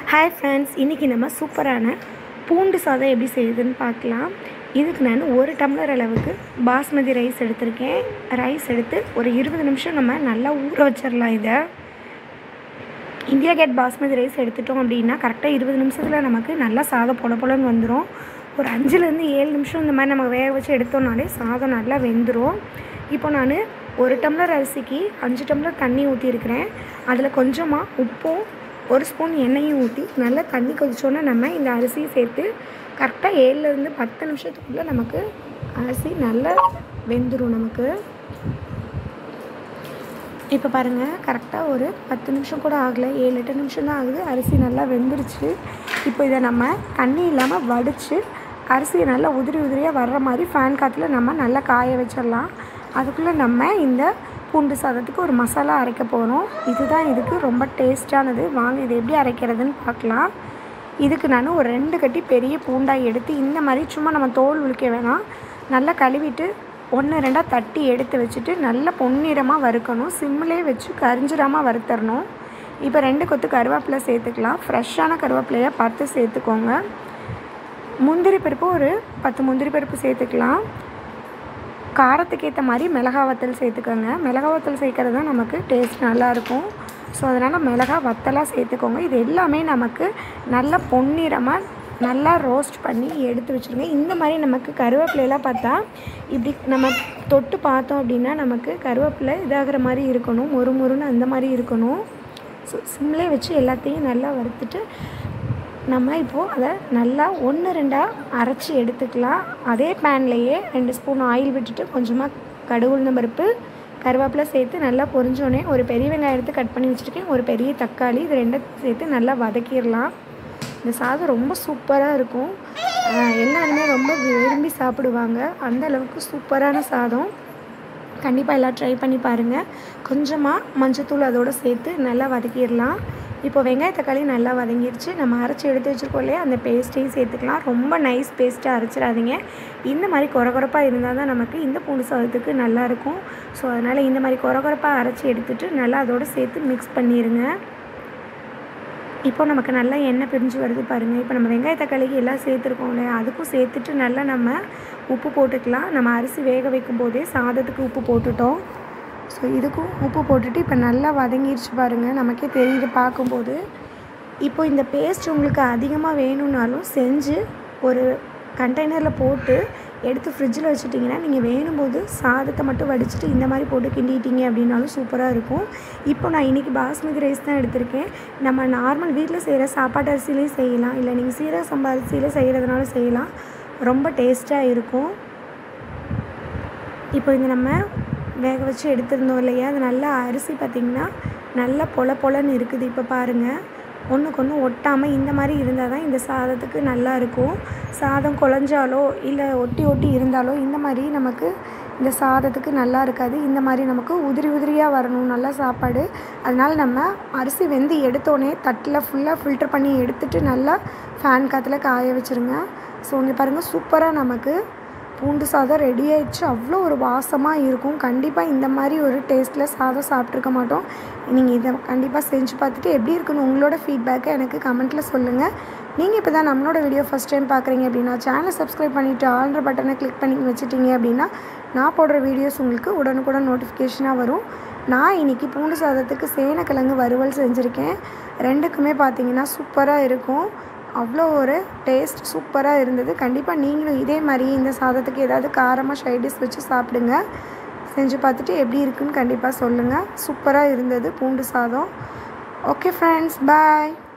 hi friends இன்றைக்கி நம்ம சூப்பரான பூண்டு சாதம் எப்படி செய்யுதுன்னு பார்க்கலாம் இதுக்கு நான் ஒரு டம்ளர் அளவுக்கு பாஸ்மதி ரைஸ் எடுத்திருக்கேன் ரைஸ் எடுத்து ஒரு இருபது நிமிஷம் நம்ம நல்லா ஊற வச்சிடலாம் இதை இந்தியா கேட் பாஸ்மதி ரைஸ் எடுத்துட்டோம் அப்படின்னா கரெக்டாக இருபது நிமிஷத்தில் நமக்கு நல்லா சாதம் பொல பொலன்னு வந்துடும் ஒரு அஞ்சுலேருந்து ஏழு நிமிஷம் இந்த மாதிரி நம்ம வேக வச்சு எடுத்தோம்னாலே சாதம் நல்லா வெந்துடும் இப்போ நான் ஒரு டம்ளர் அரிசிக்கு அஞ்சு டம்ளர் தண்ணி ஊற்றிருக்கிறேன் அதில் கொஞ்சமாக உப்பும் ஒரு ஸ்பூன் எண்ணெயும் ஊற்றி நல்லா தண்ணி கொதிச்சோன்னே நம்ம இந்த அரிசியை சேர்த்து கரெக்டாக ஏழுலேருந்து பத்து நிமிஷத்துக்குள்ளே நமக்கு அரிசி நல்லா வெந்துடும் நமக்கு இப்போ பாருங்கள் கரெக்டாக ஒரு பத்து நிமிஷம் கூட ஆகலை ஏழு எட்டு நிமிஷம் தான் ஆகுது அரிசி நல்லா வெந்துருச்சு இப்போ இதை நம்ம தண்ணி இல்லாமல் வடித்து அரிசியை நல்லா உதிரி உதிரியாக வர்ற மாதிரி ஃபேன் காற்றுல நம்ம நல்லா காய வச்சிடலாம் அதுக்குள்ளே நம்ம இந்த பூண்டு சாதத்துக்கு ஒரு மசாலா அரைக்க போகிறோம் இதுதான் இதுக்கு ரொம்ப டேஸ்ட்டானது வாங்க இது எப்படி அரைக்கிறதுன்னு பார்க்கலாம் இதுக்கு நான் ஒரு ரெண்டு கட்டி பெரிய பூண்டாய் எடுத்து இந்த மாதிரி சும்மா நம்ம தோல் உளிக்க வேணாம் நல்லா கழுவிட்டு ஒன்று ரெண்டாக தட்டி எடுத்து வச்சுட்டு நல்லா பொன்னிறமாக வறுக்கணும் சிம்மிலே வச்சு கரிஞ்சிடாமல் வறுத்தரணும் இப்போ ரெண்டு கொத்து கருவேப்பிலை சேர்த்துக்கலாம் ஃப்ரெஷ்ஷான கருவேப்பிலையாக பார்த்து சேர்த்துக்கோங்க முந்திரி பருப்பு ஒரு பத்து முந்திரி பருப்பு சேர்த்துக்கலாம் காரத்துக்கு ஏற்ற மாதிரி மிளகா வத்தல் சேர்த்துக்கோங்க மிளகா வத்தல் சேர்க்கறது தான் நமக்கு டேஸ்ட் நல்லாயிருக்கும் ஸோ அதனால் மிளகா வத்தலாக சேர்த்துக்கோங்க இது எல்லாமே நமக்கு நல்லா பொன்னிறமாக நல்லா ரோஸ்ட் பண்ணி எடுத்து வச்சுருங்க இந்த மாதிரி நமக்கு கருவேப்பிலையெல்லாம் பார்த்தா இப்படி நம்ம தொட்டு பார்த்தோம் அப்படின்னா நமக்கு கருவேப்பிலை இதாகிற மாதிரி இருக்கணும் மொறு மொறுன்னு அந்த மாதிரி இருக்கணும் ஸோ சிம்லே வச்சு எல்லாத்தையும் நல்லா வறுத்துட்டு நம்ம இப்போது அதை நல்லா ஒன்று ரெண்டாக அரைச்சி எடுத்துக்கலாம் அதே பேன்லேயே ரெண்டு ஸ்பூன் ஆயில் விட்டுட்டு கொஞ்சமாக கடுகு உளுந்தம் பருப்பு கருவேப்பிலை சேர்த்து நல்லா பொரிஞ்சோடனே ஒரு பெரிய வெங்காயம் எடுத்து கட் பண்ணி வச்சுருக்கேன் ஒரு பெரிய தக்காளி இது ரெண்டும் சேர்த்து நல்லா வதக்கிடலாம் இந்த சாதம் ரொம்ப சூப்பராக இருக்கும் எல்லாருமே ரொம்ப விரும்பி சாப்பிடுவாங்க அந்த அளவுக்கு சூப்பரான சாதம் கண்டிப்பாக எல்லாம் ட்ரை பண்ணி பாருங்கள் கொஞ்சமாக மஞ்சத்தூள் அதோடு சேர்த்து நல்லா வதக்கிடலாம் இப்போ வெங்காய தக்காளி நல்லா வதங்கிருச்சு நம்ம அரைச்சி எடுத்து வச்சுருக்கோம் இல்லையா அந்த பேஸ்ட்டையும் சேர்த்துக்கலாம் ரொம்ப நைஸ் பேஸ்ட்டாக அரைச்சிடாதீங்க இந்த மாதிரி குறகுறப்பாக இருந்தால் தான் நமக்கு இந்த பூண்டு சாதத்துக்கு நல்லாயிருக்கும் ஸோ அதனால் இந்த மாதிரி குறகுறப்பாக அரைச்சி எடுத்துகிட்டு நல்லா அதோடு சேர்த்து மிக்ஸ் பண்ணிடுங்க இப்போ நமக்கு நல்லா எண்ணெய் பிரிஞ்சு வருது பாருங்கள் இப்போ நம்ம வெங்காய தக்காளிக்கு எல்லாம் சேர்த்துருக்கோம் இல்லையா அதுக்கும் சேர்த்துட்டு நல்லா நம்ம உப்பு போட்டுக்கலாம் நம்ம அரிசி வேக வைக்கும் போதே சாதத்துக்கு உப்பு போட்டுட்டோம் ஸோ இதுக்கும் உப்பு போட்டுட்டு இப்போ நல்லா வதங்கிடுச்சு பாருங்கள் நமக்கே தெரியுது பார்க்கும்போது இப்போ இந்த பேஸ்ட் உங்களுக்கு அதிகமாக வேணும்னாலும் செஞ்சு ஒரு கண்டெய்னரில் போட்டு எடுத்து ஃப்ரிட்ஜில் வச்சுட்டிங்கன்னா நீங்கள் வேணும்போது சாதத்தை மட்டும் வடிச்சிட்டு இந்த மாதிரி போட்டு கிண்டிட்டீங்க அப்படின்னாலும் சூப்பராக இருக்கும் இப்போ நான் இன்றைக்கி பாஸ்மதி ரைஸ் தான் எடுத்திருக்கேன் நம்ம நார்மல் வீட்டில் செய்கிற சாப்பாட்டு அரிசிலையும் செய்யலாம் இல்லை நீங்கள் சீரக சம்பா அரிசியில் செய்கிறதுனால செய்யலாம் ரொம்ப டேஸ்ட்டாக இருக்கும் இப்போ இந்த நம்ம வேக வச்சு எடுத்திருந்தோம் இல்லையா அது நல்லா அரிசி பார்த்திங்கன்னா நல்லா பொல பொலன்னு இருக்குது இப்போ பாருங்கள் ஒன்றுக்கு ஒன்று ஒட்டாமல் இந்த மாதிரி இருந்தால் தான் இந்த சாதத்துக்கு நல்லா இருக்கும் சாதம் குழஞ்சாலோ இல்லை ஒட்டி ஒட்டி இருந்தாலோ இந்த மாதிரி நமக்கு இந்த சாதத்துக்கு நல்லா இருக்காது இந்த மாதிரி நமக்கு உதிரி உதிரியாக வரணும் நல்லா சாப்பாடு அதனால் நம்ம அரிசி வெந்து எடுத்தோடனே தட்டில் ஃபுல்லாக ஃபில்டர் பண்ணி எடுத்துகிட்டு நல்லா ஃபேன் காற்றுல காய வச்சுருங்க ஸோ இங்கே பாருங்கள் சூப்பராக நமக்கு பூண்டு சாதம் ரெடி ஆயிடுச்சு அவ்வளோ ஒரு வாசமாக இருக்கும் கண்டிப்பாக இந்த மாதிரி ஒரு டேஸ்ட்டில் சாதம் சாப்பிட்ருக்க மாட்டோம் நீங்கள் இதை கண்டிப்பாக செஞ்சு பார்த்துட்டு எப்படி இருக்குன்னு உங்களோட ஃபீட்பேக்கை எனக்கு கமெண்ட்டில் சொல்லுங்கள் நீங்கள் இப்போ தான் நம்மளோட வீடியோ ஃபஸ்ட் டைம் பார்க்குறீங்க அப்படின்னா சேனலை சப்ஸ்கிரைப் பண்ணிவிட்டு ஆல்ற பட்டனை கிளிக் பண்ணி வச்சுட்டிங்க அப்படின்னா நான் போடுற வீடியோஸ் உங்களுக்கு உடனுக்குடன் நோட்டிஃபிகேஷனாக வரும் நான் இன்றைக்கி பூண்டு சாதத்துக்கு சேனக்கிழங்கு வறுவல் செஞ்சுருக்கேன் ரெண்டுக்குமே பார்த்தீங்கன்னா சூப்பராக இருக்கும் அவ்வளோ ஒரு டேஸ்ட் சூப்பராக இருந்தது கண்டிப்பாக நீங்களும் இதே மாதிரி இந்த சாதத்துக்கு ஏதாவது காரமாக ஷைடிஷ் வச்சு சாப்பிடுங்க செஞ்சு பார்த்துட்டு எப்படி இருக்குன்னு கண்டிப்பாக சொல்லுங்கள் சூப்பராக இருந்தது பூண்டு சாதம் ஓகே ஃப்ரெண்ட்ஸ் பாய்